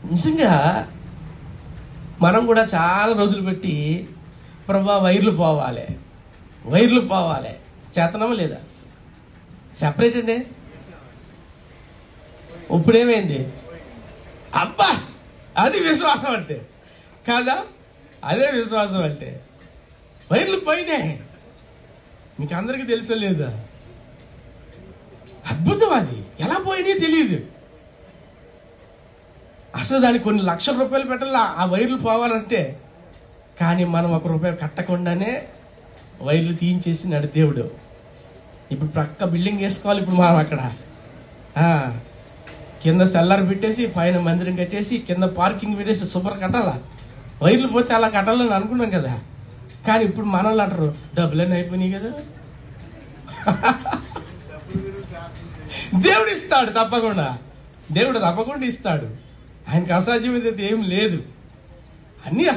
నిజంగా మనం కూడా చాలా రోజులు పెట్టి ప్రభా వైర్లు పోవాలి వైర్లు పోవాలి చేతనమా లేదా సెపరేట్ అండి ఇప్పుడేమైంది అబ్బా అది విశ్వాసం అంటే కాదా అదే విశ్వాసం అంటే వైర్లు పోయినాయి మీకు అందరికీ తెలుసా లేదా అద్భుతం అది ఎలా పోయినాయి తెలియదు అసలు దానికి కొన్ని లక్షల రూపాయలు పెట్టాలి ఆ వైర్లు పోవాలంటే కానీ మనం ఒక రూపాయి కట్టకుండానే వైర్లు తీయించేసినాడు దేవుడు ఇప్పుడు ప్రక్క బిల్డింగ్ వేసుకోవాలి ఇప్పుడు మనం అక్కడ ఆ, కింద సెల్లార్ పెట్టేసి పైన మందిరం కట్టేసి కింద పార్కింగ్ పెట్టేసి సూపర్ కట్టాలా వైర్లు పోతే అలా కట్టాలని అనుకున్నాం కదా కానీ ఇప్పుడు మనల్ని అంటారు డబ్బులన్నీ అయిపోయినాయి కదా దేవుడు ఇస్తాడు తప్పకుండా దేవుడు తప్పకుండా ఇస్తాడు ఆయనకి అసాధ్యమైతే ఏం లేదు అన్ని